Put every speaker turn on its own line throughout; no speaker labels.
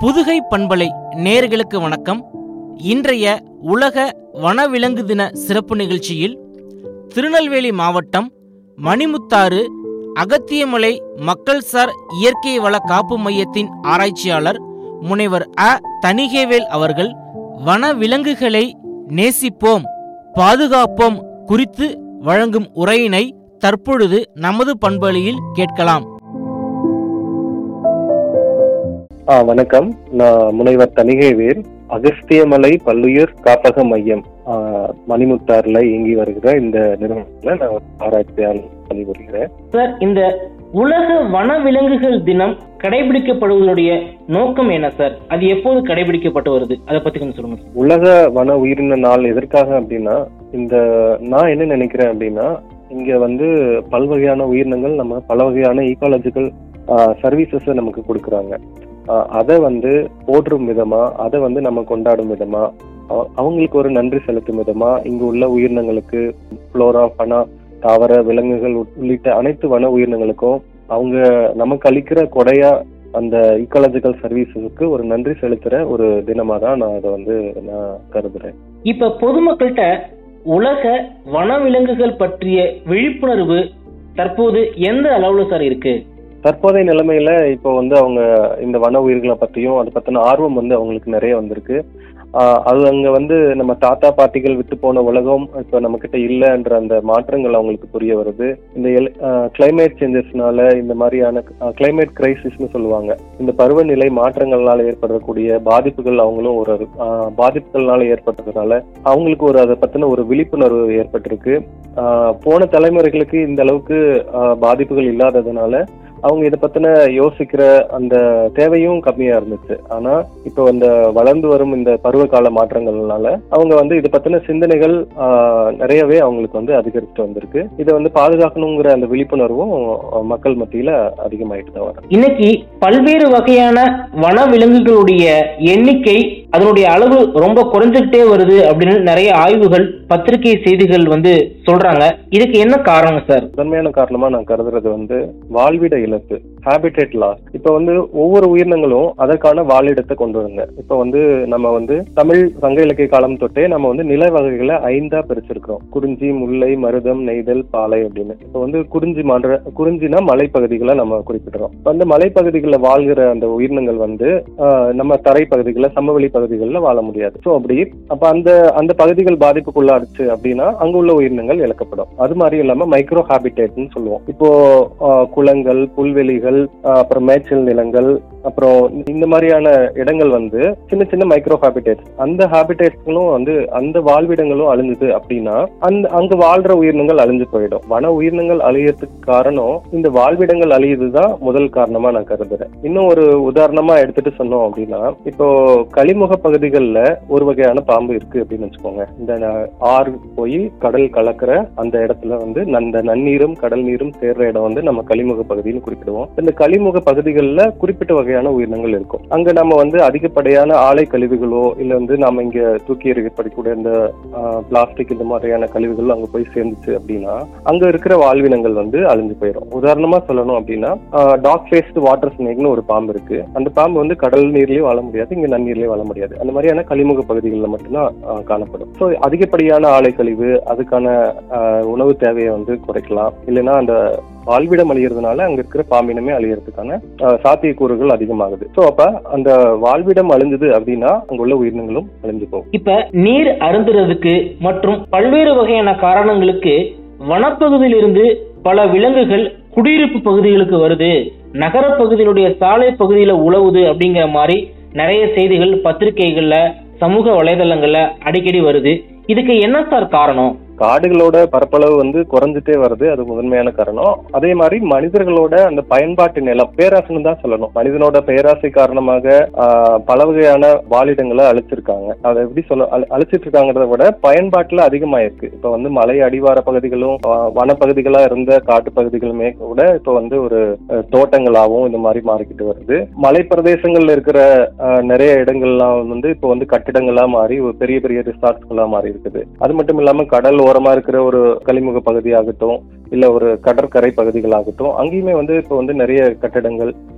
புதுகை பண்பலை நேர்களுக்கு வணக்கம் இன்றைய உலக வனவிலங்கு தின சிறப்பு நிகழ்ச்சியில் திருநெல்வேலி மாவட்டம் மணிமுத்தாறு அகத்தியமலை மக்கள்சார் இயற்கை வள காப்பு மையத்தின் ஆராய்ச்சியாளர் முனைவர் அ தணிகேவேல் அவர்கள் வனவிலங்குகளை நேசிப்போம் பாதுகாப்போம் குறித்து வழங்கும் உரையினை தற்பொழுது நமது பண்பலையில் கேட்கலாம்
ஆ வணக்கம் நான் முனைவர் தணிகைவேல் அகஸ்தியமலை பல்லுயிர் காப்பக மையம் ஆ, மணிமுத்தாறுல இயங்கி வருகிற இந்த நிறுவனத்துல நான் ஒரு ஆராய்ச்சியாளர் பணிபுரிகிறேன்
சார் இந்த உலக வனவிலங்குகள் தினம் கடைபிடிக்கப்படுவதனுடைய நோக்கம் என்ன சார் அது எப்போது கடைபிடிக்கப்பட்டு வருது அதை பத்தி கொஞ்சம் சொல்லுங்க
உலக வன உயிரின நாள் எதற்காக அப்படின்னா இந்த நான் என்ன நினைக்கிறேன் அப்படின்னா இங்க வந்து பல்வகையான உயிரினங்கள் நம்ம பல வகையான ஈக்காலஜிக்கல் சர்வீசஸ் நமக்கு கொடுக்குறாங்க அதை வந்து போற்றும் விதமா அதை வந்து நம்ம கொண்டாடும் விதமா அ- அவங்களுக்கு ஒரு நன்றி செலுத்தும் விதமா இங்கு உள்ள உயிரினங்களுக்கு ஃப்ளோரா ஃபனா தாவர விலங்குகள் உட்- உள்ளிட்ட அனைத்து வன உயிரினங்களுக்கும் அவங்க நமக்கு அளிக்கிற கொடையா அந்த ஈக்காலஜிக்கல் சர்வீசஸுக்கு ஒரு நன்றி செலுத்துற ஒரு தினமா தான் நான் அதை வந்து நான் கருதுறேன்
இப்ப பொதுமக்கள்கிட்ட உலக வனவிலங்குகள் பற்றிய விழிப்புணர்வு தற்போது எந்த அளவுல சார் இருக்கு
தற்போதைய நிலைமையில இப்போ வந்து அவங்க இந்த வன உயிர்களை பத்தியும் அதை பத்தின ஆர்வம் வந்து அவங்களுக்கு நிறைய வந்திருக்கு ஆஹ் அது அங்க வந்து நம்ம தாத்தா பாட்டிகள் விட்டு போன உலகம் இப்போ நம்ம கிட்ட இல்லைன்ற அந்த மாற்றங்கள் அவங்களுக்கு புரிய வருது இந்த கிளைமேட் சேஞ்சஸ்னால இந்த மாதிரியான கிளைமேட் கிரைசிஸ்னு சொல்லுவாங்க இந்த பருவநிலை மாற்றங்கள்னால ஏற்படக்கூடிய பாதிப்புகள் அவங்களும் ஒரு ஆஹ் பாதிப்புகள்னால ஏற்பட்டதுனால அவங்களுக்கு ஒரு அதை பத்தின ஒரு விழிப்புணர்வு ஏற்பட்டிருக்கு ஆஹ் போன தலைமுறைகளுக்கு இந்த அளவுக்கு ஆஹ் பாதிப்புகள் இல்லாததுனால அவங்க இதை பத்தின யோசிக்கிற அந்த தேவையும் கம்மியா இருந்துச்சு ஆனா இப்போ இந்த வளர்ந்து வரும் இந்த பருவகால மாற்றங்கள்னால அவங்க வந்து இதை பத்தின சிந்தனைகள் ஆஹ், நிறையவே அவங்களுக்கு வந்து அதிகரிச்சுட்டு வந்திருக்கு இதை வந்து பாதுகாக்கணுங்கிற அந்த விழிப்புணர்வும் ஆஹ், மக்கள் மத்தியில அதிகமாயிட்டு தான் வருது
இன்னைக்கு பல்வேறு வகையான வனவிலங்குகளுடைய எண்ணிக்கை அதனுடைய அளவு ரொம்ப குறைஞ்சுக்கிட்டே வருது அப்படின்னு நிறைய ஆய்வுகள் பத்திரிகை செய்திகள் வந்து சொல்றாங்க இதுக்கு என்ன காரணம் சார்
முதன்மையான காரணமா நான் கருதுறது வந்து வாழ்விட இழப்பு ஹாபிடேட் லாஸ் இப்போ வந்து ஒவ்வொரு உயிரினங்களும் அதற்கான வாழிடத்தை கொண்டு வருங்க இப்போ வந்து நம்ம வந்து தமிழ் சங்க இலக்கிய காலம் தொட்டே நம்ம வந்து நில வகைகளை ஐந்தா பிரிச்சிருக்கிறோம் குறிஞ்சி முல்லை மருதம் நெய்தல் பாலை அப்படின்னு இப்போ வந்து குறிஞ்சி மன்ற குறிஞ்சினா மலைப்பகுதிகளை நம்ம குறிப்பிடுறோம் இப்ப அந்த மலைப்பகுதிகளில் வாழ்கிற அந்த உயிரினங்கள் வந்து ஆஹ், நம்ம தரைப்பகுதிகளில் சமவெளி பகுதிகளில் வாழ முடியாது ஸோ அப்படி அப்ப அந்த அந்த பகுதிகள் பாதிப்புக்குள்ளாடுச்சு அப்படின்னா அங்க உள்ள உயிரினங்கள் இழக்கப்படும் அது மாதிரி இல்லாம மைக்ரோ ஹாபிடேட்னு சொல்லுவோம் இப்போ ஆஹ், குளங்கள் புல்வெளிகள் ஆஹ், அப்புறம் மேய்ச்சல் நிலங்கள் அப்புறம் இந்த மாதிரியான இடங்கள் வந்து சின்ன சின்ன மைக்ரோ ஹாபிடேட்ஸ் அந்த ஹாபிடேட்ஸ்களும் வந்து அந்த வாழ்விடங்களும் அழிஞ்சுது அப்படின்னா அந்த அங்க வாழ்ற உயிரினங்கள் அழிஞ்சு போயிடும் வன உயிரினங்கள் அழியறதுக்கு காரணம் இந்த வாழ்விடங்கள் அழியுதுதான் முதல் காரணமா நான் கருதுறேன் இன்னும் ஒரு உதாரணமா எடுத்துட்டு சொன்னோம் அப்படின்னா இப்போ கலிமுக பகுதிகளில் ஒரு வகையான பாம்பு இருக்கு அப்படின்னு வச்சுக்கோங்க இந்த ந- ஆறு போய் கடல் கலக்கிற அந்த இடத்துல வந்து அந்த நன்னீரும் கடல் நீரும் சேர்ற இடம் வந்து நம்ம கலிமுக பகுதின்னு குறிப்பிடுவோம் இந்த கலிமுக பகுதிகளில் குறிப்பிட்ட வகையான உயிரினங்கள் இருக்கும் அங்க நம்ம வந்து அதிகப்படியான ஆலை கழிவுகளோ இல்ல வந்து நாம இங்க தூக்கி எறியப்படக்கூடிய இந்த பிளாஸ்டிக் இந்த மாதிரியான கழிவுகள் அங்க போய் சேர்ந்துச்சு அப்படின்னா அங்க இருக்கிற வாழ்வினங்கள் வந்து அழிஞ்சு போயிடும் உதாரணமா சொல்லணும் அப்படின்னா டாக் ஃபேஸ்டு வாட்டர் ஸ்னேக்னு ஒரு பாம்பு இருக்கு அந்த பாம்பு வந்து கடல் நீர்லயும் வாழ முடியாது இங்க நன்னீர்லயும் வாழ முடியாது அந்த மாதிரியான கழிமுக பகுதிகளில் மட்டும்தான் ஆஹ், காணப்படும் ஸோ அதிகப்படியான ஆலை கழிவு அதுக்கான ஆஹ், உணவு தேவையை வந்து குறைக்கலாம் இல்லைன்னா அந்த வாழ்விடம் அழியறதுனால அங்க இருக்கிற பாம்பினமே அழியறதுக்கான ஆஹ், சாத்தியக்கூறுகள் அதிகமாகுது ஸோ அப்ப அந்த வாழ்விடம் அழிஞ்சுது அப்படின்னா அங்க உள்ள உயிரினங்களும் அழிஞ்சு போகும்
இப்ப நீர் அருந்துறதுக்கு மற்றும் பல்வேறு வகையான காரணங்களுக்கு வனப்பகுதியிலிருந்து பல விலங்குகள் குடியிருப்பு பகுதிகளுக்கு வருது நகர பகுதியினுடைய சாலை பகுதியில உழவுது அப்படிங்கிற மாதிரி நிறைய செய்திகள் பத்திரிகைகள்ல சமூக வலைதளங்கள்ல அடிக்கடி வருது இதுக்கு என்ன சார் காரணம்
காடுகளோட பரப்பளவு வந்து குறைஞ்சிட்டே வருது அது முதன்மையான காரணம் அதே மாதிரி மனிதர்களோட அந்த பயன்பாட்டு நிலம் பேராசைன்னு தான் சொல்லணும் மனிதனோட பேராசை காரணமாக ஆஹ், பல வகையான வாழிடங்களை அழிச்சிருக்காங்க அதை எப்படி சொல்ல அழி- அழிச்சிட்டு இருக்காங்கிறத விட பயன்பாட்டுல அதிகமாயிருக்கு இப்ப வந்து மலை அடிவார பகுதிகளும் ஆஹ், வனப்பகுதிகளா இருந்த காட்டு பகுதிகளுமே கூட இப்ப வந்து ஒரு அஹ், தோட்டங்களாகவும் இந்த மாதிரி மாறிக்கிட்டு வருது மலை பிரதேசங்கள்ல இருக்கிற ஆஹ், நிறைய இடங்கள்லாம் வந்து இப்போ வந்து கட்டிடங்களா மாறி ஒரு பெரிய பெரிய ரிசார்ட்ஸ்களா மாறி இருக்குது அது மட்டும் இல்லாம கடல் ஓரமா இருக்கிற ஒரு கலிமுக பகுதியாகட்டும் இல்ல ஒரு கடற்கரை பகுதிகளாகட்டும் அங்கேயுமே வந்து இப்போ வந்து நிறைய கட்டடங்கள்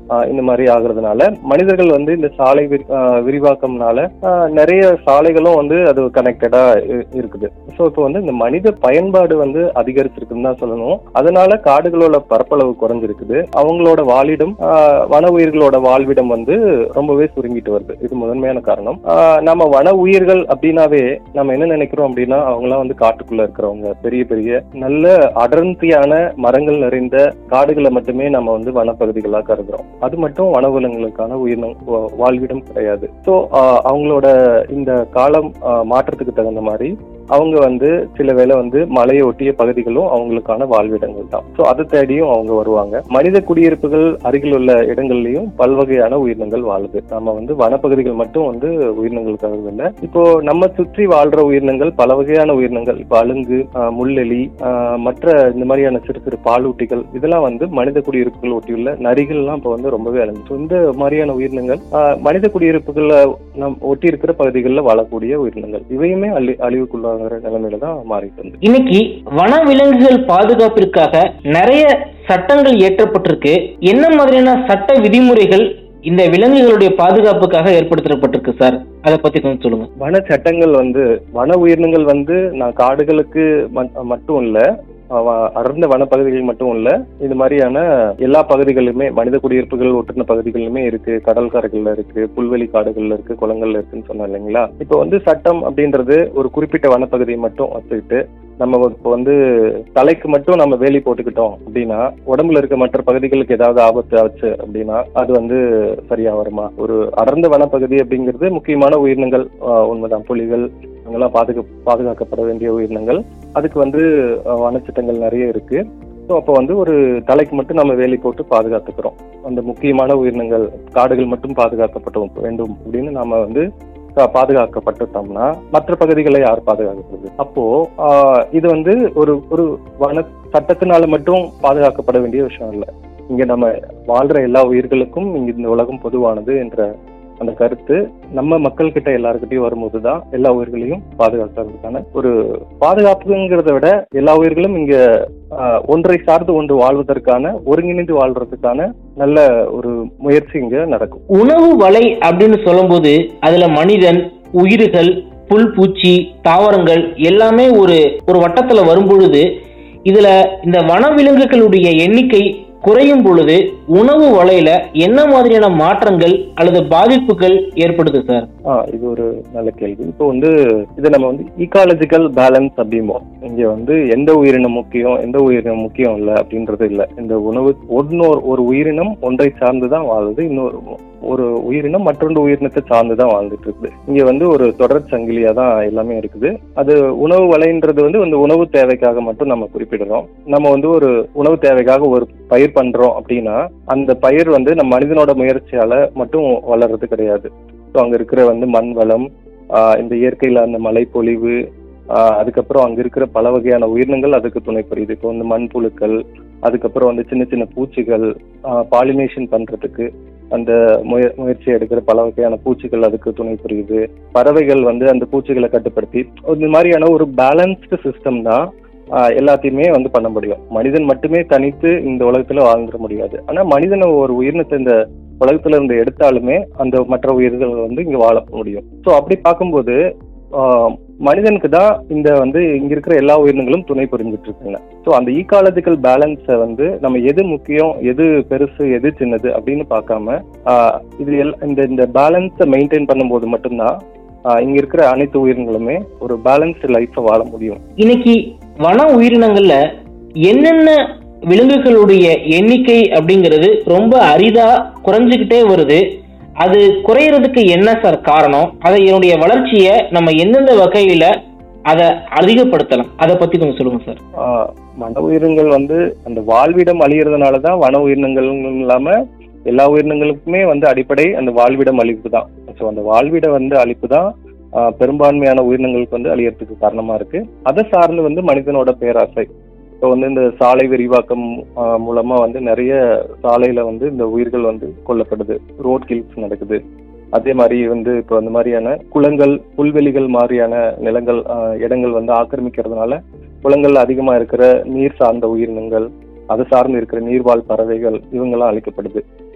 ஆஹ் இந்த மாதிரி ஆகுறதுனால மனிதர்கள் வந்து இந்த சாலை விரி- ஆஹ் விரிவாக்கம்னால ஆஹ் நிறைய சாலைகளும் வந்து அது கனெக்டடா இருக்குது ஸோ இப்போ வந்து இந்த மனித பயன்பாடு வந்து அதிகரிச்சிருக்குன்னு தான் சொல்லணும் அதனால காடுகளோட பரப்பளவு குறைஞ்சிருக்குது அவங்களோட வாழிடம் ஆஹ் வன உயிர்களோட வாழ்விடம் வந்து ரொம்பவே சுருங்கிட்டு வருது இது முதன்மையான காரணம் ஆஹ் நம்ம வன உயிர்கள் அப்படின்னாவே நம்ம என்ன நினைக்கிறோம் அப்படின்னா அவங்களாம் வந்து காட்டுக்குள்ள இருக்கிறவங்க பெரிய பெரிய நல்ல அடர்த்தியான மரங்கள் நிறைந்த காடுகளை மட்டுமே நம்ம வந்து வனப்பகுதிகளா கருதுறோம் அது மட்டும் வனவிலங்குகளுக்கான உயிரினம் வா- வாழ்விடம் கிடையாது ஸோ அவங்களோட இந்த காலம் ஆஹ் மாற்றத்துக்கு தகுந்த மாதிரி அவங்க வந்து சில வேளை வந்து மலையை ஒட்டிய பகுதிகளும் அவங்களுக்கான வாழ்விடங்கள் தான் ஸோ அதை தேடியும் அவங்க வருவாங்க மனித குடியிருப்புகள் அருகில் உள்ள இடங்கள்லயும் பல்வகையான உயிரினங்கள் வாழுது நம்ம வந்து வனப்பகுதிகள் மட்டும் வந்து உயிரினங்களுக்காக இல்லை இப்போ நம்ம சுற்றி வாழ்ற உயிரினங்கள் பல வகையான உயிரினங்கள் இப்போ அலுங்கு ஆஹ் முள்ளெலி ஆஹ் மற்ற இந்த மாதிரியான சிறு சிறு பாலூட்டிகள் இதெல்லாம் வந்து மனித குடியிருப்புகள் ஒட்டியுள்ள நரிகள்லாம் இப்போ வந்து ரொம்பவே அழிஞ்சு இந்த மாதிரியான உயிரினங்கள் ஆஹ் மனித குடியிருப்புகளை நம் ஒட்டி இருக்கிற பகுதிகளில் வாழக்கூடிய உயிரினங்கள் இவையுமே அழி அழிவுக்குள்ளாகிற நிலைமையில தான் மாறிட்டு வந்து
இன்னைக்கு வனவிலங்குகள் பாதுகாப்பிற்காக நிறைய சட்டங்கள் இயற்றப்பட்டிருக்கு என்ன மாதிரியான சட்ட விதிமுறைகள் இந்த விலங்குகளுடைய பாதுகாப்புக்காக ஏற்படுத்தப்பட்டிருக்கு சார் அதை பத்தி கொஞ்சம் சொல்லுங்க
வன சட்டங்கள் வந்து வன உயிரினங்கள் வந்து நான் காடுகளுக்கு மட்- மட்டும் இல்ல அவ- அடர்ந்த வனப்பகுதிகள் மட்டும் இல்ல இது மாதிரியான எல்லா பகுதிகளிலுமே மனித குடியிருப்புகள் ஒட்டுன பகுதிகளிலுமே இருக்கு கடல் கரைகள்ல இருக்கு புல்வெளி காடுகள்ல இருக்கு குளங்கள்ல இருக்குன்னு சொன்னேன் இல்லைங்களா இப்போ வந்து சட்டம் அப்படின்றது ஒரு குறிப்பிட்ட வனப்பகுதியை மட்டும் வச்சுக்கிட்டு நம்ம இப்போ வந்து தலைக்கு மட்டும் நம்ம வேலி போட்டுக்கிட்டோம் அப்படின்னா உடம்புல இருக்க மற்ற பகுதிகளுக்கு ஏதாவது ஆபத்து ஆச்சு அப்படின்னா அது வந்து சரியா வருமா ஒரு அடர்ந்த வனப்பகுதி அப்படிங்கிறது முக்கியமான உயிரினங்கள் ஆஹ் உண்மைதான் புலிகள் அங்கெல்லாம் பாதுகா பாதுகாக்கப்பட வேண்டிய உயிரினங்கள் அதுக்கு வந்து ஆஹ் வனச்சட்டங்கள் நிறைய இருக்கு ஸோ அப்போ வந்து ஒரு தலைக்கு மட்டும் நம்ம வேலி போட்டு பாதுகாத்துக்கிறோம் அந்த முக்கியமான உயிரினங்கள் காடுகள் மட்டும் பாதுகாக்கப்பட வேண்டும் அப்படின்னு நாம வந்து பா- பாதுகாக்கப்பட்டுட்டோம்னா மற்ற பகுதிகளை யார் பாதுகாக்கிறது அப்போ ஆஹ் இது வந்து ஒரு ஒரு வன சட்டத்தினால மட்டும் பாதுகாக்கப்பட வேண்டிய விஷயம் இல்லை இங்க நம்ம வாழ்ற எல்லா உயிர்களுக்கும் இங்க இந்த உலகம் பொதுவானது என்ற அந்த கருத்து நம்ம மக்கள் கிட்ட எல்லாருக்கிட்டையும் வரும்போது தான் எல்லா உயிர்களையும் பாதுகாக்கிறதுக்கான ஒரு பாதுகாப்புங்கிறத விட எல்லா உயிர்களும் இங்க ஆஹ், ஒன்றை சார்ந்து ஒன்று வாழ்வதற்கான ஒருங்கிணைந்து வாழ்றதுக்கான நல்ல ஒரு முயற்சி இங்க நடக்கும்
உணவு வலை அப்படின்னு சொல்லும்போது அதுல மனிதன் உயிர்கள் புல் பூச்சி தாவரங்கள் எல்லாமே ஒரு ஒரு வட்டத்துல வரும்பொழுது இதுல இந்த வனவிலங்குகளுடைய எண்ணிக்கை குறையும் பொழுது உணவு வலையில என்ன மாதிரியான மாற்றங்கள் அல்லது பாதிப்புகள் ஏற்படுது சார்
ஆ இது ஒரு நல்ல கேள்வி இப்போ வந்து இதை நம்ம வந்து ஈகாலஜிக்கல் பேலன்ஸ் அப்படிம்போம் இங்க வந்து எந்த உயிரினம் முக்கியம் எந்த உயிரினம் முக்கியம் இல்லை அப்படின்றது இல்லை இந்த உணவு ஒன்னொரு ஒரு உயிரினம் ஒன்றை சார்ந்து தான் வாழுது இன்னொரு ஒரு உயிரினம் மற்றொன்று உயிரினத்தை சார்ந்து தான் வாழ்ந்துட்டு இருக்குது இங்க வந்து ஒரு தொடர் சங்கிலியா தான் எல்லாமே இருக்குது அது உணவு வலைன்றது வந்து இந்த உணவு தேவைக்காக மட்டும் நம்ம குறிப்பிடுறோம் நம்ம வந்து ஒரு உணவு தேவைக்காக ஒரு பயிர் பண்றோம் அப்படின்னா அந்த பயிர் வந்து நம்ம மனிதனோட முயற்சியால மட்டும் வளர்றது கிடையாது ஸோ அங்க இருக்கிற வந்து மண் வளம் ஆஹ் இந்த இயற்கையில அந்த மழைப்பொழிவு ஆஹ் அதுக்கப்புறம் அங்க இருக்கிற பல வகையான உயிரினங்கள் அதுக்கு துணை புரியுது இப்போ வந்து மண்புழுக்கள் அதுக்கப்புறம் வந்து சின்ன சின்ன பூச்சிகள் பாலினேஷன் பண்றதுக்கு அந்த முய முயற்சி எடுக்கிற பல வகையான பூச்சிகள் அதுக்கு துணை புரியுது பறவைகள் வந்து அந்த பூச்சிகளை கட்டுப்படுத்தி இந்த மாதிரியான ஒரு பேலன்ஸ்டு சிஸ்டம் தான் ஆஹ் எல்லாத்தையுமே வந்து பண்ண முடியும் மனிதன் மட்டுமே தனித்து இந்த உலகத்துல வாழ்ந்துட முடியாது ஆனா மனிதன் ஒரு உயிரினத்தை இந்த உலகத்துல இருந்து எடுத்தாலுமே அந்த மற்ற உயிர்கள் வந்து இங்க வாழ முடியும் ஸோ அப்படி பார்க்கும்போது ஆஹ் மனிதனுக்கு தான் இந்த வந்து இங்க இருக்கிற எல்லா உயிரினங்களும் துணை புரிஞ்சிட்டு இருக்குங்க ஸோ அந்த ஈகாலஜிக்கல் பேலன்ஸை வந்து நம்ம எது முக்கியம் எது பெருசு எது சின்னது அப்படின்னு பார்க்காம ஆஹ் இது எல் இந்த இந்த பேலன்ஸை மெயின்டைன் பண்ணும்போது மட்டும்தான் ஆஹ் இங்க இருக்கிற அனைத்து உயிரினங்களுமே ஒரு பேலன்ஸ்டு லைஃப்பை வாழ முடியும்
இன்னைக்கு வன உயிரினங்கள்ல என்னென்ன விலங்குகளுடைய எண்ணிக்கை அப்படிங்கிறது ரொம்ப அரிதா குறைஞ்சுக்கிட்டே வருது அது குறையறதுக்கு என்ன சார் காரணம் அதை என்னுடைய வளர்ச்சியை நம்ம எந்தெந்த வகையில அதை அதிகப்படுத்தலாம் அதை பத்தி கொஞ்சம் சொல்லுங்க சார்
ஆஹ் வன உயிரினங்கள் வந்து அந்த வாழ்விடம் அழியறதுனால தான் வன உயிரினங்கள் இல்லாம எல்லா உயிரினங்களுக்குமே வந்து அடிப்படை அந்த வாழ்விடம் அழிப்பு தான் ஸோ அந்த வாழ்விட வந்து அழிப்பு தான் ஆஹ் பெரும்பான்மையான உயிரினங்களுக்கு வந்து அழியறதுக்கு காரணமா இருக்கு அதை சார்ந்து வந்து மனிதனோட பேராசை இப்போ வந்து இந்த சாலை விரிவாக்கம் ஆஹ் மூலமா வந்து நிறைய சாலையில வந்து இந்த உயிர்கள் வந்து கொல்லப்படுது ரோட் கில்ஸ் நடக்குது அதே மாதிரி வந்து இப்போ அந்த மாதிரியான குளங்கள் புல்வெளிகள் மாதிரியான நிலங்கள் ஆஹ் இடங்கள் வந்து ஆக்கிரமிக்கிறதுனால குளங்கள்ல அதிகமா இருக்கிற நீர் சார்ந்த உயிரினங்கள் அதை சார்ந்து இருக்கிற நீர்வாழ் பறவைகள் இவங்கெல்லாம் அழிக்கப்படுது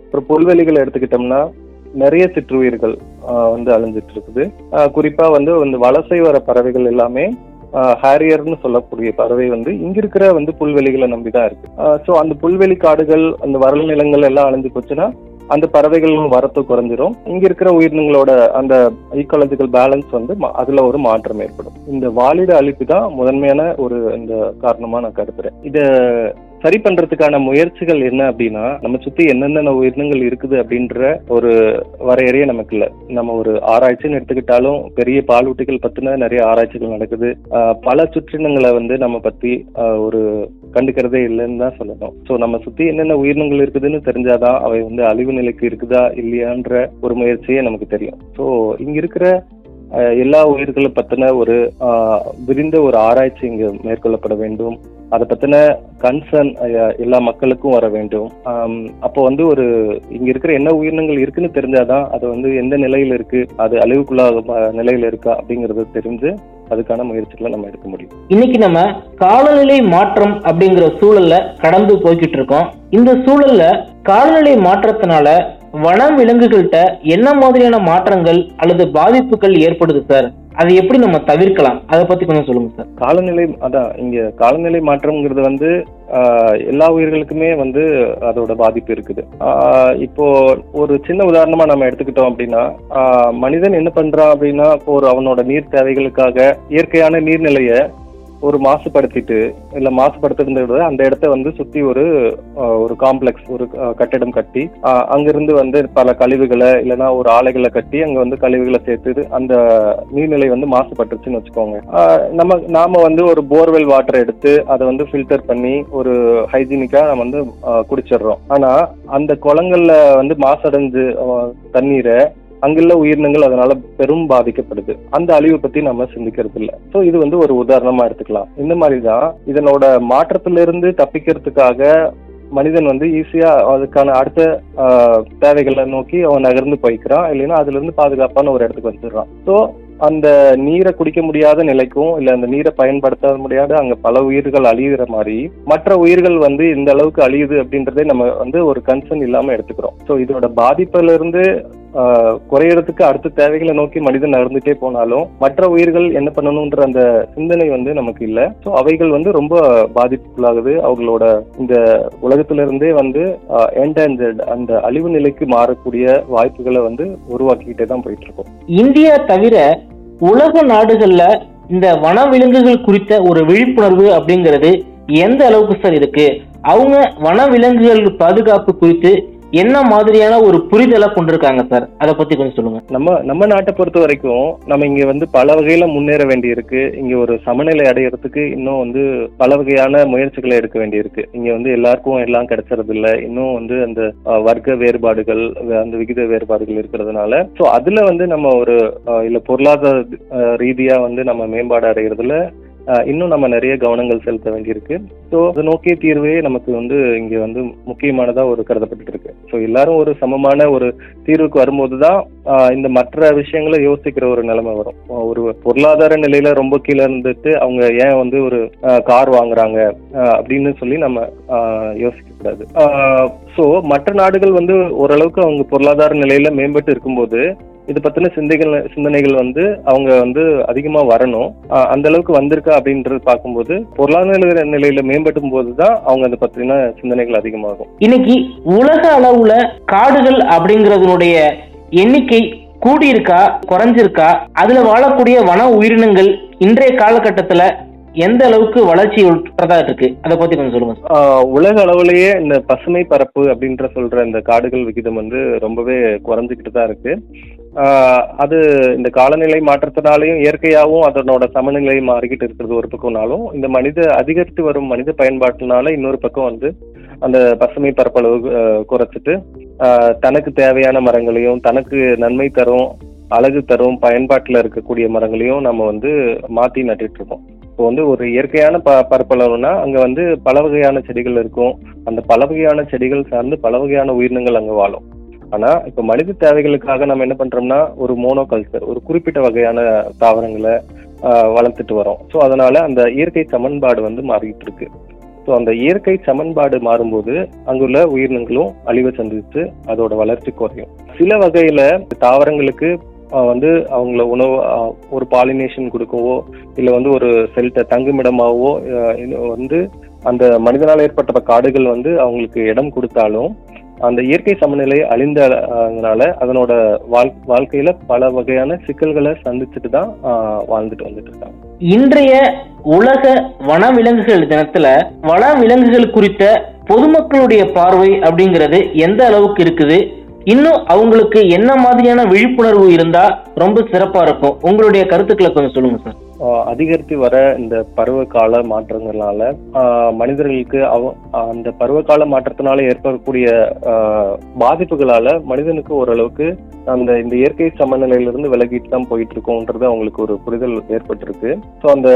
ஒரு புல்வெளிகளை எடுத்துக்கிட்டோம்னா நிறைய சிற்றுயிர்கள் ஆஹ் வந்து அழிஞ்சிட்டு இருக்குது ஆஹ் குறிப்பா வந்து இந்த வலசை வர பறவைகள் எல்லாமே ஹேரியர்னு சொல்லக்கூடிய பறவை வந்து இங்க இருக்கிற வந்து புல்வெளிகளை நம்பி தான் இருக்கு ஸோ அந்த புல்வெளி காடுகள் அந்த வறல் நிலங்கள் எல்லாம் அழிஞ்சு போச்சுன்னா அந்த பறவைகளும் வரத்து குறைஞ்சிரும் இங்க இருக்கிற உயிரினங்களோட அந்த ஈக்காலஜிக்கல் பேலன்ஸ் வந்து மா- அதுல ஒரு மாற்றம் ஏற்படும் இந்த வாலிட அழிப்பு தான் முதன்மையான ஒரு இந்த காரணமா நான் கருதுறேன் இத சரி பண்றதுக்கான முயற்சிகள் என்ன அப்படின்னா நம்ம சுத்தி என்னென்ன உயிரினங்கள் இருக்குது அப்படின்ற ஒரு வரையறையே நமக்கு இல்ல நம்ம ஒரு ஆராய்ச்சின்னு எடுத்துக்கிட்டாலும் பெரிய பாலூட்டிகள் பத்தின நிறைய ஆராய்ச்சிகள் நடக்குது ஆஹ் பல சுற்றினங்களை வந்து நம்ம பத்தி ஆஹ் ஒரு கண்டுக்கிறதே இல்லைன்னு தான் சொல்லணும் ஸோ நம்ம சுத்தி என்னென்ன உயிரினங்கள் இருக்குதுன்னு தெரிஞ்சாதான் அவை வந்து அழிவு நிலைக்கு இருக்குதா இல்லையான்ற ஒரு முயற்சியே நமக்கு தெரியும் ஸோ இங்க இருக்கிற ஆஹ் எல்லா உயிர்களை பத்தின ஒரு ஆஹ் விரிந்த ஒரு ஆராய்ச்சி இங்கு மேற்கொள்ளப்பட வேண்டும் அதை பத்தின கன்சர்ன் எல்லா மக்களுக்கும் வர வேண்டும் ஆம், அப்போ வந்து ஒரு இங்க இருக்கிற என்ன உயிரினங்கள் இருக்குன்னு தெரிஞ்சாதான் அது வந்து எந்த நிலையில இருக்கு அது அழிவுக்குள்ளாக ம- நிலையில இருக்கா அப்படிங்கறது தெரிஞ்சு அதுக்கான முயற்சிகளை நம்ம எடுக்க முடியும்
இன்னைக்கு நம்ம காலநிலை மாற்றம் அப்படிங்கிற சூழல்ல கடந்து போய்கிட்டு இருக்கோம் இந்த சூழல்ல காலநிலை மாற்றத்தினால வன விலங்குகள்கிட்ட என்ன மாதிரியான மாற்றங்கள் அல்லது பாதிப்புகள் ஏற்படுது சார் அதை எப்படி நம்ம தவிர்க்கலாம் அதை பத்தி கொஞ்சம் சொல்லுங்க சார்
காலநிலை அதான் இங்க காலநிலை மாற்றம்ங்கிறது வந்து ஆஹ், எல்லா உயிர்களுக்குமே வந்து அதோட பாதிப்பு இருக்குது ஆஹ், இப்போ ஒரு சின்ன உதாரணமா நம்ம எடுத்துக்கிட்டோம் அப்படின்னா ஆஹ், மனிதன் என்ன பண்றான் அப்படின்னா இப்போ ஒரு அவனோட நீர் தேவைகளுக்காக இயற்கையான நீர்நிலையை ஒரு மாசுபடுத்திட்டு இல்ல மாசுபடுத்துறதை விட அந்த இடத்த வந்து சுத்தி ஒரு ஆஹ், ஒரு காம்ப்ளெக்ஸ் ஒரு ஆஹ், கட்டிடம் கட்டி ஆஹ், அங்கிருந்து வந்து பல கழிவுகளை இல்லைன்னா ஒரு ஆலைகளை கட்டி அங்க வந்து கழிவுகளை சேர்த்து அந்த நீர்நிலை வந்து மாசுபட்டுருச்சுன்னு வச்சுக்கோங்க ஆஹ், நம்ம நாம வந்து ஒரு போர்வெல் வாட்டர் எடுத்து அதை வந்து ஃபில்டர் பண்ணி ஒரு ஹைஜீனிக்கா நம்ம வந்து ஆஹ், குடிச்சிடுறோம் ஆனா அந்த குளங்கள்ல வந்து மாசடைஞ்சு ஆஹ், தண்ணீரை அங்குள்ள உயிரினங்கள் அதனால பெரும் பாதிக்கப்படுது அந்த அழிவை பத்தி நம்ம சிந்திக்கிறது இல்ல சோ இது வந்து ஒரு உதாரணமா எடுத்துக்கலாம் இந்த மாதிரி தான் இதனோட மாற்றத்திலிருந்து தப்பிக்கிறதுக்காக மனிதன் வந்து ஈஸியா அதுக்கான அடுத்த ஆஹ், தேவைகளை நோக்கி அவன் நகர்ந்து போய்க்கிறான் இல்லைன்னா அதுல இருந்து பாதுகாப்பான ஒரு இடத்துக்கு வந்துடுறான் சோ அந்த நீரை குடிக்க முடியாத நிலைக்கும் இல்ல அந்த நீரை பயன்படுத்த முடியாத அங்க பல உயிர்கள் அழியிற மாதிரி மற்ற உயிர்கள் வந்து இந்த அளவுக்கு அழியுது அப்படின்றதே நம்ம வந்து ஒரு கன்சர்ன் இல்லாம எடுத்துக்கிறோம் சோ இதோட பாதிப்புல இருந்து ஆஹ், குறையறதுக்கு அடுத்த தேவைகளை நோக்கி மனிதன் நகர்ந்துட்டே போனாலும் மற்ற உயிர்கள் என்ன பண்ணணும்ன்ற அந்த சிந்தனை வந்து நமக்கு இல்ல சோ அவைகள் வந்து ரொம்ப பாதிப்புக்குள்ளாகுது அவங்களோட இந்த உலகத்துல இருந்தே வந்து என்டேஞ்சர்ட் அந்த அழிவு நிலைக்கு மாறக்கூடிய வாய்ப்புகளை வந்து உருவாக்கிக்கிட்டே தான் போயிட்டு இருக்கோம்
இந்தியா தவிர உலக நாடுகள்ல இந்த வனவிலங்குகள் குறித்த ஒரு விழிப்புணர்வு அப்படிங்கிறது எந்த அளவுக்கு சார் இருக்கு அவங்க வனவிலங்குகள் பாதுகாப்பு குறித்து என்ன மாதிரியான ஒரு புரிதலை கொண்டிருக்காங்க சார் அதை பத்தி கொஞ்சம் சொல்லுங்க
நம்ம நம்ம நாட்டை பொறுத்த வரைக்கும் நம்ம இங்க வந்து பல வகையில முன்னேற வேண்டியிருக்கு இங்க ஒரு சமநிலை அடையறதுக்கு இன்னும் வந்து பல வகையான முயற்சிகளை எடுக்க வேண்டியிருக்கு இங்க வந்து எல்லாருக்கும் எல்லாம் கிடைச்சறது இல்ல இன்னும் வந்து அந்த அஹ், வர்க்க வேறுபாடுகள் வே- அந்த விகித வேறுபாடுகள் இருக்கிறதுனால சோ அதுல வந்து நம்ம ஒரு அஹ், இல்ல பொருளாதார அஹ், ரீதியா வந்து நம்ம மேம்பாடு அடைகிறதுல அஹ், இன்னும் நம்ம நிறைய கவனங்கள் செலுத்த வேண்டியிருக்கு ஸோ அதை நோக்கிய தீர்வே நமக்கு வந்து இங்க வந்து முக்கியமானதா ஒரு கருதப்பட்டு இருக்கு ஸோ எல்லாரும் ஒரு சமமான ஒரு தீர்வுக்கு வரும்போது தான் இந்த மற்ற விஷயங்களை யோசிக்கிற ஒரு நிலைமை வரும் ஆஹ் ஒரு பொருளாதார நிலையில ரொம்ப கீழே இருந்துட்டு அவங்க ஏன் வந்து ஒரு கார் வாங்குறாங்க ஆஹ் அப்படின்னு சொல்லி நம்ம ஆஹ் யோசிக்க கூடாது ஸோ மற்ற நாடுகள் வந்து ஓரளவுக்கு அவங்க பொருளாதார நிலையில மேம்பட்டு இருக்கும்போது இது பத்தின சிந்தைகள் சிந்தனைகள் வந்து அவங்க வந்து அதிகமா வரணும் ஆஹ் அந்த அளவுக்கு வந்திருக்கா அப்படின்றது பார்க்கும்போது பொருளாதார நிலையில மேம்பட்டும் போது தான் அவங்க அதை பத்தின சிந்தனைகள் அதிகமாகும்
இன்னைக்கு உலக அளவுல காடுகள் அப்படிங்கறதனுடைய எண்ணிக்கை கூடியிருக்கா குறைஞ்சிருக்கா அதுல வாழக்கூடிய வன உயிரினங்கள் இன்றைய காலகட்டத்துல எந்த அளவுக்கு வளர்ச்சி உற்றதா இருக்கு அதை பத்தி கொஞ்சம் சொல்லுங்க சார்.
ஆஹ் உலக அளவுலயே இந்த பசுமை பரப்பு அப்படின்ற சொல்ற இந்த காடுகள் விகிதம் வந்து ரொம்பவே குறைஞ்சிக்கிட்டு தான் இருக்கு ஆஹ் அது இந்த காலநிலை மாற்றத்தினாலையும் இயற்கையாகவும் அதனோட சமநிலை மாறிக்கிட்டு இருக்கிறது ஒரு பக்கம்னாலும் இந்த மனித அதிகரித்து வரும் மனித பயன்பாட்டினால இன்னொரு பக்கம் வந்து அந்த பசுமை பரப்பளவு ஆஹ் குறைச்சிட்டு ஆஹ் தனக்கு தேவையான மரங்களையும் தனக்கு நன்மை தரும் அழகு தரும் பயன்பாட்டில் இருக்கக்கூடிய மரங்களையும் நம்ம வந்து மாத்தி நட்டுட்டு இருக்கோம் இப்போ வந்து ஒரு இயற்கையான ப பரப்பளவுனா அங்க வந்து பல வகையான செடிகள் இருக்கும் அந்த பல வகையான செடிகள் சார்ந்து பல வகையான உயிரினங்கள் அங்க வாழும் ஆனா இப்ப மனித தேவைகளுக்காக நம்ம என்ன பண்றோம்னா ஒரு மோனோ கல்ச்சர் ஒரு குறிப்பிட்ட வகையான தாவரங்களை ஆஹ், வளர்த்துட்டு வரோம் ஸோ அதனால அந்த இயற்கை சமன்பாடு வந்து மாறிட்டு இருக்கு ஸோ அந்த இயற்கை சமன்பாடு மாறும்போது அங்குள்ள உயிரினங்களும் அழிவை சந்திச்சு அதோட வளர்ச்சி குறையும் சில வகையில தாவரங்களுக்கு ஆஹ் வந்து அவங்கள உணவு ஆஹ் ஒரு பாலினேஷன் கொடுக்கவோ இல்லை வந்து ஒரு செல்ட்ட தங்குமிடமாகவோ ஆஹ் இது வந்து அந்த மனிதனால் ஏற்பட்ட காடுகள் வந்து அவங்களுக்கு இடம் கொடுத்தாலும் அந்த இயற்கை சமநிலை அழிந்ததுனால அதனோட வாழ் வாழ்க்கையில பல வகையான சிக்கல்களை சந்திச்சுட்டு தான் ஆஹ் வாழ்ந்துட்டு வந்துட்டு இருக்காங்க
இன்றைய உலக வனவிலங்குகள் தினத்துல வனவிலங்குகள் குறித்த பொதுமக்களுடைய பார்வை அப்படிங்கிறது எந்த அளவுக்கு இருக்குது இன்னும் அவங்களுக்கு என்ன மாதிரியான விழிப்புணர்வு இருந்தா ரொம்ப சிறப்பா இருக்கும் உங்களுடைய கருத்துக்களை கொஞ்சம் சொல்லுங்க சார்
ஆஹ் அதிகரித்து வர இந்த பருவகால மாற்றங்களால ஆஹ் மனிதர்களுக்கு அவ அந்த பருவகால மாற்றத்தினால ஏற்படக்கூடிய ஆஹ் பாதிப்புகளால மனிதனுக்கு ஓரளவுக்கு அந்த இந்த இயற்கை சமநிலையிலிருந்து விலகிட்டு தான் போயிட்டு இருக்கோன்றது அவங்களுக்கு ஒரு புரிதல் ஏற்பட்டிருக்கு ஸோ அந்த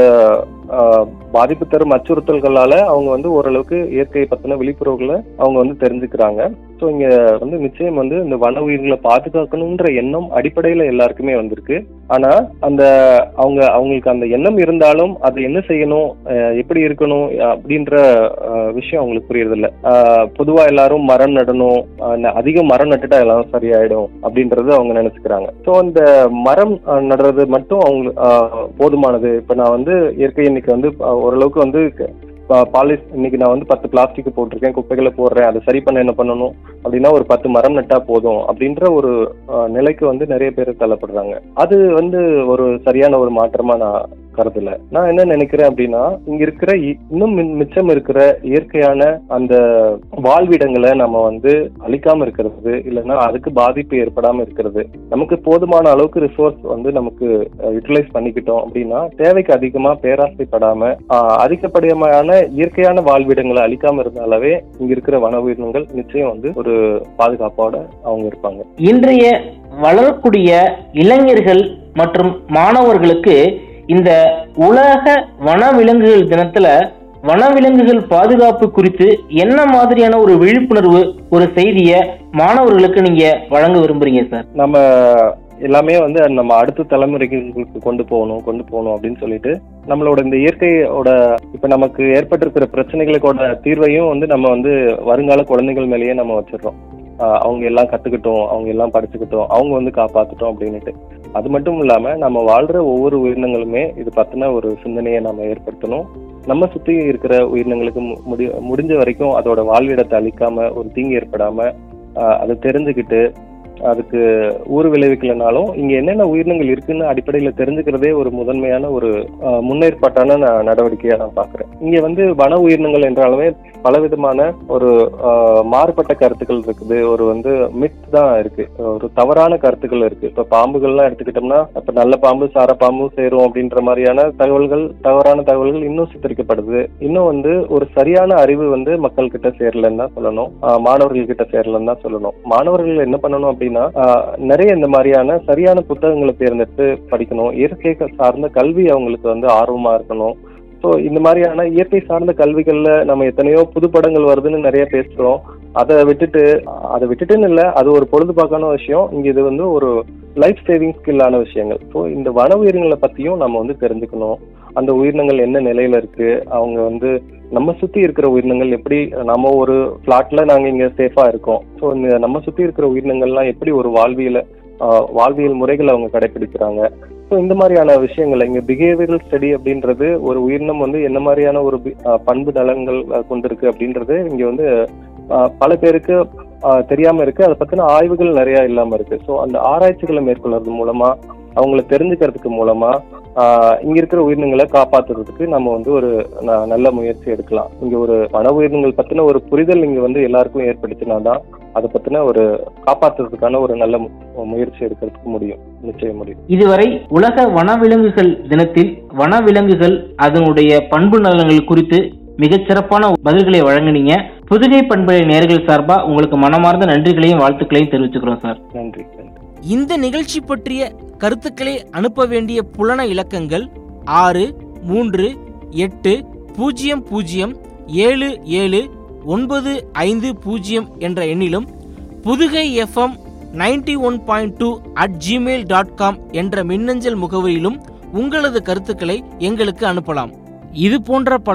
ஆஹ் பாதிப்பு தரும் அச்சுறுத்தல்களால அவங்க வந்து ஓரளவுக்கு இயற்கையை பத்தின விழிப்புணர்வுகளை அவங்க வந்து தெரிஞ்சுக்கிறாங்க ஸோ இங்க வந்து நிச்சயம் வந்து இந்த வன உயிர்களை பாதுகாக்கணுன்ற எண்ணம் அடிப்படையில எல்லாருக்குமே வந்திருக்கு ஆனா அந்த அவங்க அவங்களுக்கு அந்த எண்ணம் இருந்தாலும் அது என்ன செய்யணும் அஹ் எப்படி இருக்கணும் அப்படின்ற அஹ், விஷயம் அவங்களுக்கு புரியறதில்ல அஹ், பொதுவா எல்லாரும் மரம் நடணும் அஹ், ந- அதிக மரம் நட்டுட்டா எல்லாம் சரியாயிடும் அப்படின்றது அவங்க நினைச்சுக்கிறாங்க ஸோ அந்த மரம் அஹ், நடுறது மட்டும் அவங்க அஹ், போதுமானது இப்ப நான் வந்து இயற்கை இன்னைக்கு வந்து அஹ், ஓரளவுக்கு வந்து பாலிஸ் இன்னைக்கு நான் வந்து பத்து பிளாஸ்டிக் போட்டிருக்கேன் குப்பைகளை போடுறேன் அதை சரி பண்ண என்ன பண்ணணும் அப்படின்னா ஒரு பத்து மரம் நட்டா போதும் அப்படின்ற ஒரு அஹ், நிலைக்கு வந்து நிறைய பேர் தள்ளப்படுறாங்க அது வந்து ஒரு சரியான ஒரு மாற்றமா நான் கருதல நான் என்ன நினைக்கிறேன் அப்படின்னா இங்க இருக்கிற இ- இன்னும் மி- மிச்சம் இருக்கிற இயற்கையான அந்த வாழ்விடங்களை நம்ம வந்து அழிக்காம இருக்கிறது இல்லைன்னா அதுக்கு பாதிப்பு ஏற்படாம இருக்கிறது நமக்கு போதுமான அளவுக்கு ரிசோர்ஸ் வந்து நமக்கு யூட்டிலைஸ் பண்ணிக்கிட்டோம் அப்படின்னா தேவைக்கு அதிகமா பேராசைப்படாம ஆஹ், அதிகப்படியான இயற்கையான வாழ்விடங்களை அழிக்காம இருந்தாலவே இங்க இருக்கிற வன உயிரினங்கள் நிச்சயம் வந்து ஒரு பாதுகாப்போட அவங்க இருப்பாங்க
இன்றைய வளரக்கூடிய இளைஞர்கள் மற்றும் மாணவர்களுக்கு இந்த உலக வனவிலங்குகள் தினத்துல வனவிலங்குகள் பாதுகாப்பு குறித்து என்ன மாதிரியான ஒரு விழிப்புணர்வு ஒரு செய்தியை மாணவர்களுக்கு நீங்க வழங்க விரும்புறீங்க சார்
நம்ம எல்லாமே வந்து நம்ம அடுத்த தலைமுறைகளுக்கு கொண்டு போகணும் கொண்டு போகணும் அப்படின்னு சொல்லிட்டு நம்மளோட இந்த இயற்கையோட இப்ப நமக்கு ஏற்பட்டிருக்கிற பிரச்சனைகளுக்கோட தீர்வையும் வந்து நம்ம வந்து வருங்கால குழந்தைகள் மேலேயே நம்ம வச்சிடுறோம் ஆஹ் அவங்க எல்லாம் கத்துக்கிட்டோம் அவங்க எல்லாம் படிச்சுக்கிட்டோம் அவங்க வந்து காப்பாத்துட்டோம் அப்படின்னுட்டு அது மட்டும் இல்லாம நம்ம வாழ்ற ஒவ்வொரு உயிரினங்களுமே இது பத்தின ஒரு சிந்தனையை நம்ம ஏற்படுத்தணும் நம்ம சுத்தி இருக்கிற உயிரினங்களுக்கு மு- முடி முடிஞ்ச வரைக்கும் அதோட வாழ்விடத்தை அழிக்காம ஒரு தீங்கு ஏற்படாம ஆஹ் அதை தெரிஞ்சுக்கிட்டு அதுக்கு ஊறு விளைவிக்கலனாலும் இங்க என்னென்ன உயிரினங்கள் இருக்குன்னு அடிப்படையில தெரிஞ்சுக்கிறதே ஒரு முதன்மையான ஒரு ஆஹ், முன்னேற்பாட்டான நான் நடவடிக்கையா நான் பாக்குறேன் இங்க வந்து வன உயிரினங்கள் என்றாலுமே பலவிதமான ஒரு ஆஹ், மாறுபட்ட கருத்துக்கள் இருக்குது ஒரு வந்து மித் தான் இருக்கு ஒரு தவறான கருத்துக்கள் இருக்கு இப்ப பாம்புகள்லாம் எடுத்துக்கிட்டோம்னா இப்ப நல்ல பாம்பு சார பாம்பு சேரும் அப்படின்ற மாதிரியான தகவல்கள் தவறான தகவல்கள் இன்னும் சித்தரிக்கப்படுது இன்னும் வந்து ஒரு சரியான அறிவு வந்து மக்கள் கிட்ட சேரலன்னு தான் சொல்லணும் ஆஹ், மாணவர்கள் கிட்ட சேரலன்னு தான் சொல்லணும் மாணவர்கள் என்ன பண்ணணும் அப்படின்னா ஆஹ், நிறைய இந்த மாதிரியான சரியான புத்தகங்களை தேர்ந்தெடுத்து படிக்கணும் இயற்கை சார்ந்த கல்வி அவங்களுக்கு வந்து ஆர்வமா இருக்கணும் ஸோ இந்த மாதிரியான இயற்கை சார்ந்த கல்விகள்ல நம்ம எத்தனையோ புது படங்கள் வருதுன்னு நிறைய பேசுறோம் அதை விட்டுட்டு அதை விட்டுட்டுன்னு இல்லை அது ஒரு பொழுதுபாக்கான விஷயம் இங்க இது வந்து ஒரு லைஃப் சேவிங் ஸ்கில்லான விஷயங்கள் ஸோ இந்த வன உயிரினங்களை பத்தியும் நம்ம வந்து தெரிஞ்சுக்கணும் அந்த உயிரினங்கள் என்ன நிலையில இருக்கு அவங்க வந்து நம்ம சுத்தி இருக்கிற உயிரினங்கள் எப்படி நம்ம ஒரு பிளாட்ல நாங்க இங்க சேஃபா இருக்கோம் ஸோ இந்த நம்ம சுத்தி இருக்கிற உயிரினங்கள்லாம் எப்படி ஒரு வாழ்வியல ஆஹ், வாழ்வியல் முறைகளை அவங்க கடைபிடிக்கிறாங்க ஸோ இந்த மாதிரியான விஷயங்கள் இங்க பிஹேவியரல் ஸ்டடி அப்படின்றது ஒரு உயிரினம் வந்து என்ன மாதிரியான ஒரு பி- ஆஹ், பண்பு நலன்கள் ஆஹ், கொண்டிருக்கு அப்படின்றது இங்க வந்து ஆஹ், பல பேருக்கு ஆஹ், தெரியாம இருக்கு அதை பத்தின ஆய்வுகள் நிறைய இல்லாம இருக்கு ஸோ அந்த ஆராய்ச்சிகளை மேற்கொள்றது மூலமா அவங்கள தெரிஞ்சுக்கிறதுக்கு மூலமா ஆஹ், இங்க இருக்கிற உயிரினங்களை காப்பாத்துறதுக்கு நம்ம வந்து ஒரு ந- நல்ல முயற்சி எடுக்கலாம் இங்க ஒரு வன உயிரினங்கள் பத்தின ஒரு புரிதல் இங்க வந்து எல்லாருக்கும் ஏற்பட்டுச்சுன்னா தான் அதை பத்தின ஒரு காப்பாத்துறதுக்கான ஒரு நல்ல மு- முயற்சி எடுக்கிறதுக்கு முடியும் நிச்சயம் முடியும்
இதுவரை உலக வனவிலங்குகள் தினத்தில் வனவிலங்குகள் அதனுடைய பண்பு நலன்கள் குறித்து மிகச் சிறப்பான பதில்களை வழங்குனீங்க புதுகை பண்பலை நேர்கள் சார்பா உங்களுக்கு மனமார்ந்த நன்றிகளையும் வாழ்த்துக்களையும் தெரிவிச்சுக்கிறோம் சார்
நன்றி நன்றி
இந்த நிகழ்ச்சி பற்றிய கருத்துக்களை அனுப்ப வேண்டிய புலன இலக்கங்கள் ஆறு மூன்று எட்டு பூஜ்ஜியம் பூஜ்ஜியம் ஏழு ஏழு ஒன்பது ஐந்து பூஜ்ஜியம் என்ற எண்ணிலும் Pudhugai FM ninety one point two at Gmail dot com என்ற மின்னஞ்சல் முகவரியிலும் உங்களது கருத்துக்களை எங்களுக்கு அனுப்பலாம் இது போன்ற பல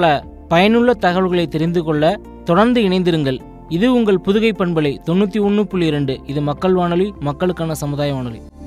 பயனுள்ள தகவல்களை தெரிந்து கொள்ள தொடர்ந்து இணைந்திருங்கள் இது உங்கள் புதுகை பண்பலை தொண்ணூற்றி ஒன்று புள்ளி இரண்டு இது மக்கள் வானொலி மக்களுக்கான சமுதாய வானொலி